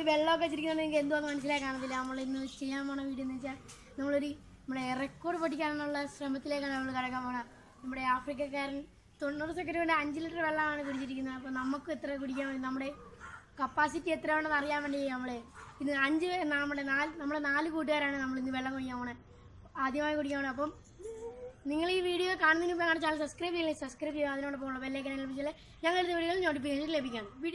ഈ വെള്ളമൊക്കെ വെച്ചിരിക്കുന്നത് നിങ്ങൾക്ക് എന്തോന്ന് മനസ്സിലായി കാണത്തില്ല നമ്മൾ ഇന്ന് ചെയ്യാൻ പോണ വീഡിയോ എന്ന് വെച്ചാൽ നമ്മളൊരു നമ്മുടെ റെക്കോർഡ് പഠിക്കാനുള്ള ശ്രമത്തിലേക്കാണ് നമ്മൾ കിടക്കാൻ പോണത് നമ്മുടെ ആഫ്രിക്കക്കാരൻ തൊണ്ണൂറ് സെക്കൻഡ് കൊണ്ട് അഞ്ച് ലിറ്റർ വെള്ളമാണ് കുടിച്ചിരിക്കുന്നത് അപ്പോൾ നമുക്ക് എത്ര കുടിക്കാൻ വേണ്ടി നമ്മുടെ കപ്പാസിറ്റി എത്രയാണെന്ന് അറിയാൻ വേണ്ടി നമ്മൾ ഇന്ന് അഞ്ച് പേ- നമ്മുടെ നാല് നമ്മുടെ നാല് കൂട്ടുകാരാണ് നമ്മൾ ഇന്ന് വെള്ളം കുടിക്കാൻ പോണത് ആദ്യമായി കുടിക്കാൻ പോണത് അപ്പം നിങ്ങൾ ഈ വീഡിയോ കാണുന്നതിന് മുമ്പ് ഞങ്ങളുടെ ചാനൽ സബ്സ്ക്രൈബ് ചെയ്യില്ലേ സബ്സ്ക്രൈബ് ചെയ്യുക അതിനോടൊപ്പം ഉള്ള ബെല്ലൈക്കൻ ലഭിച്ചാൽ ഞങ്ങളുടെ വീഡിയോകൾ നോട്ടിഫിക്കേഷൻ ലഭിക്കുകയാണ് വീഡിയോ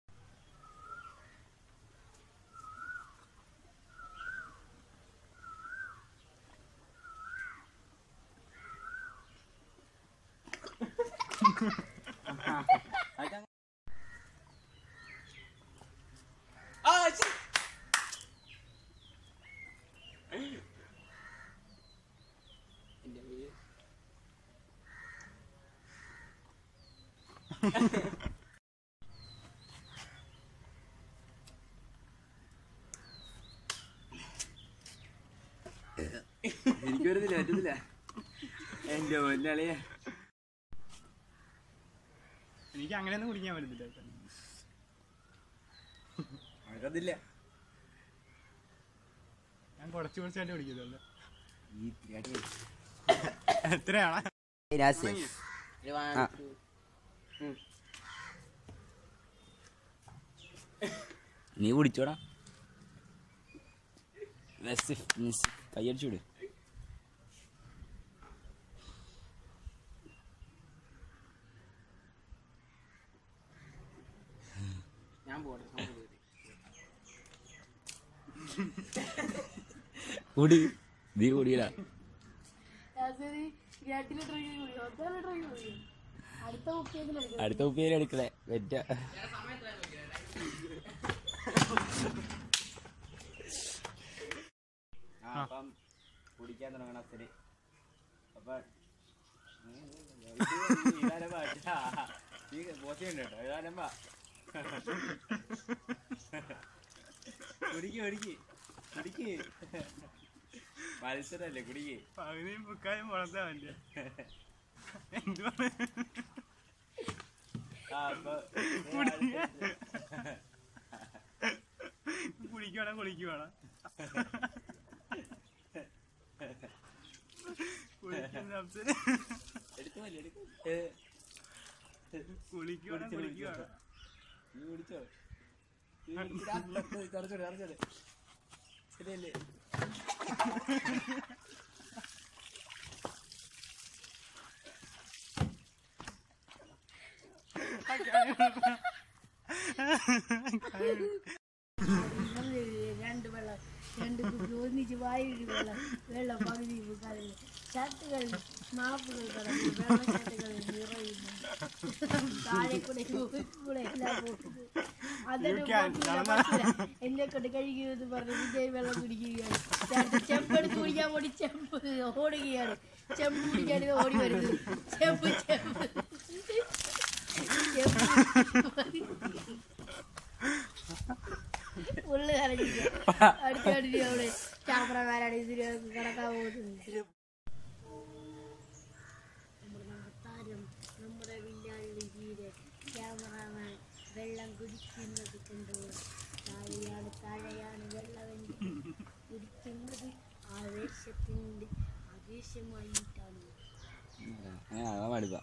എനിക്ക് വരുന്നില്ല പറ്റുന്നില്ല എന്റെ പൊന്നാളിയെ എനിക്ക് അങ്ങനെയൊന്നും കുടിക്കാൻ പറ്റുന്നില്ല നടക്കത്തില്ല ഞാൻ കുറച്ച് കുറച്ചായിട്ട് കുടിക്കുന്നുള്ളു ഈ തിരിയാട്ടി എത്രയാണ് നീ കുടിച്ചോടാ കൈയടിച്ചൂട് ഞാൻ പോട്ടെ കുടി നീ കുടിയില്ല അടുത്ത മുഖ്യത്തിലെടുക്കും അടുത്ത ഉപ്പേരി എടുക്കണേ വെറ്റ അപ്പം കുടിക്കാൻ തുടങ്ങണം ശരി അപ്പൊ ബോധ്യമുണ്ട് കേട്ടോ ഏതായാലും കുടിക്ക് കുടിക്ക് കുടിക്ക് മത്സരല്ലേ കുടിക്ക് പകുതിയും മുക്കാലും വളർത്താൻ പറ്റില്ല എന്തുവാണ് ആ അപ്പൊ കുടിക്കുവാണോ കുളിക്കുവാണോ കുളിക്കുന്ന അവസരം എടുത്തു മതി എടുത്തു കുളിക്കുവാണോ കുളിക്കുവാണോ നീ കുടിച്ചോ നീ കുടിച്ചിട്ട് ആ, തറച്ചോട് തറച്ചോട് ശരിയല്ലേ രണ്ട് വെള്ളം രണ്ട് കുപ്പി ഒന്നിച്ച് വായൊരു വെള്ളം വെള്ളം പകുതി മുക്കാൽ ഷർട്ടുകൾ മാപ്പുകൾ കടന്നു വെള്ള ഷർട്ടുകൾ നിറയുന്നു താഴെ കൂടെ മുകളിൽ കൂടെ എല്ലാം പോകുന്നു അതൊരു പറ്റില്ല, പറ്റില്ല. എന്നെ കൊണ്ട് കഴിക്കുമെന്ന് പറഞ്ഞ് വിജയ് വെള്ളം കുടിക്കുകയാണ് ചേട്ടൻ ചെമ്പെടുത്ത് കുടിക്കാൻ വേണ്ടി ചെമ്പ് ഓടുകയാണ് ചെമ്പ് കുടിക്കാൻ ഇത് ഓടി വരുന്നത് ചെമ്പ് ചെമ്പ് ചെമ്പ് ഉള്ളു കരഞ്ഞിരിക്കുക അടുത്തടുത്ത് അവിടെ ക്യാമറമാരാണ് ഇതിന് കിടക്കാൻ പോകുന്നത് നമ്മുടെ താരം നമ്മുടെ വില്ലാളി വീര് ക്യാമറമാൻ വെള്ളം കുടിക്കുന്നത് കണ്ടു താഴെയാണ് താഴെയാണ് വെള്ളമെങ്കിൽ കുടിക്കുന്നത് ആവേശത്തിൻ്റെ ആവേശമായിട്ടാണ് അങ്ങനെ പാടുക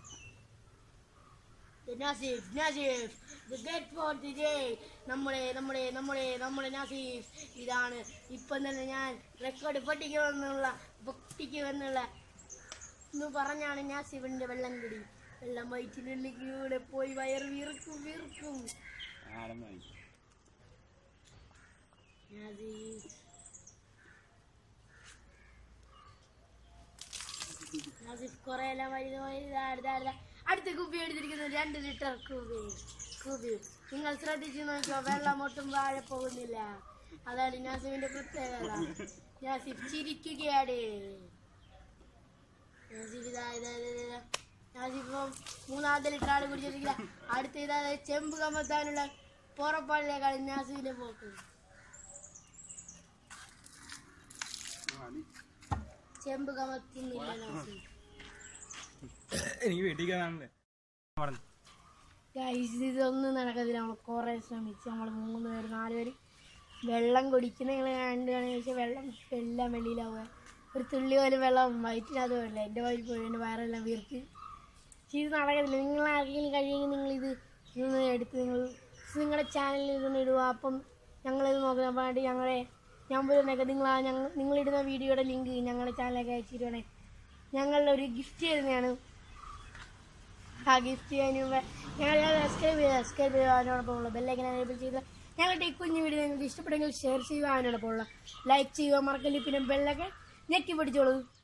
Nasif Nasif the dead for today നമ്മുടെ നമ്മുടെ നമ്മുടെ നമ്മുടെ നാസിഫ് ഇതാണ് ഇപ്പം തന്നെ ഞാൻ റെക്കോർഡ് പൊട്ടിക്കുമെന്നുള്ള പൊട്ടിക്കുമെന്നുള്ള എന്ന് പറഞ്ഞാണ് നാസിഫിന്റെ വെള്ളം കുടി വെള്ളം വയറ്റിനുള്ളിലൂടെ പോയി വയർ വീർക്കും വീർക്കും നാസിഫ് നാസിഫ് കുറെ എല്ലാം വലുത് വലുത് അടുത്ത അടുത്ത അടുത്ത കുപ്പി എടുത്തിരിക്കുന്നത് രണ്ട് ലിറ്റർ കുപ്പി കുപ്പി നിങ്ങൾ ശ്രദ്ധിച്ചു നോക്കിയോ വെള്ളം ഒട്ടും വാഴ പോകുന്നില്ല അതാണ് നാസിഫിന്റെ പ്രത്യേകത നാസിഫ് ചിരിക്കുകയാണ് നാസിഫ് ഇതാ ഇതാ ഇതാ, ഇതാ. നാസിഫ് ഇപ്പം മൂന്നാമത്തെ ലിറ്റർ ആണ് കുടിച്ചിരിക്കില്ല അടുത്ത ഇതാ ഇതാ ചെമ്പ് കമത്താനുള്ള പുറപ്പാടിലേക്കാണ് നാസിഫിന്റെ പോക്ക് ചെമ്പ് കമത്തുന്നില്ല നാസിഫ് എനിക്ക് വീട്ടിൽ കയറാനുണ്ട് ഗൈസ് ഇതൊന്നും നടക്കത്തില്ല നമ്മൾ കുറേ ശ്രമിച്ച് നമ്മൾ മൂന്ന് പേര് നാല് പേര് വെള്ളം കുടിക്കുന്ന നിങ്ങൾ കണ്ടാണ് ചോദിച്ചാൽ വെള്ളം എല്ലാം വെളിയിലാവുക ഒരു തുള്ളി പോലും വെള്ളം വയറ്റിനകത്ത് പോയില്ല എൻ്റെ വയറ്റിൽ പോയി എൻ്റെ വയറെല്ലാം വീർക്ക് പക്ഷേ ഇത് നടക്കത്തില്ല നിങ്ങൾ ആർക്കെങ്കിലും കഴിയുമെങ്കിൽ നിങ്ങളിത് ഇതൊന്ന് എടുത്ത് നിങ്ങൾ നിങ്ങളുടെ ചാനലിൽ ഇതൊന്ന് ഇടുക അപ്പം ഞങ്ങളിത് നോക്കാൻ വേണ്ടി ഞങ്ങളെ ഞാൻ പറയുന്നതൊക്കെ നിങ്ങൾ ആ ഞങ്ങൾ നിങ്ങളിടുന്ന വീഡിയോയുടെ ലിങ്ക് ഞങ്ങളുടെ ചാനലിലേക്ക് അയച്ചിരുവാണേ ഞങ്ങളുടെ ഒരു ഗിഫ്റ്റ് തരുന്നതാണ് ആ ഗിഫ്റ്റ് ചെയ്യാൻ മുമ്പ് ഞങ്ങൾ സബ്സ്ക്രൈബ് ചെയ്യുക സബ്സ്ക്രൈബ് ചെയ്യുക അതിനോടൊപ്പം ഉള്ള ബെല്ലൈക്കൻ എനേബിൾ ചെയ്ത് ഞങ്ങളുടെ ഈ കുഞ്ഞു വീഡിയോ നിങ്ങൾക്ക് ഇഷ്ടപ്പെടുമെങ്കിൽ ഷെയർ ചെയ്യുക അതിനോടൊപ്പം ഉള്ള ലൈക്ക് ചെയ്യുക മറക്കല്ലി പിന്നെ ബെല്ലൊക്കെ ഞെക്കി പിടിച്ചോളൂ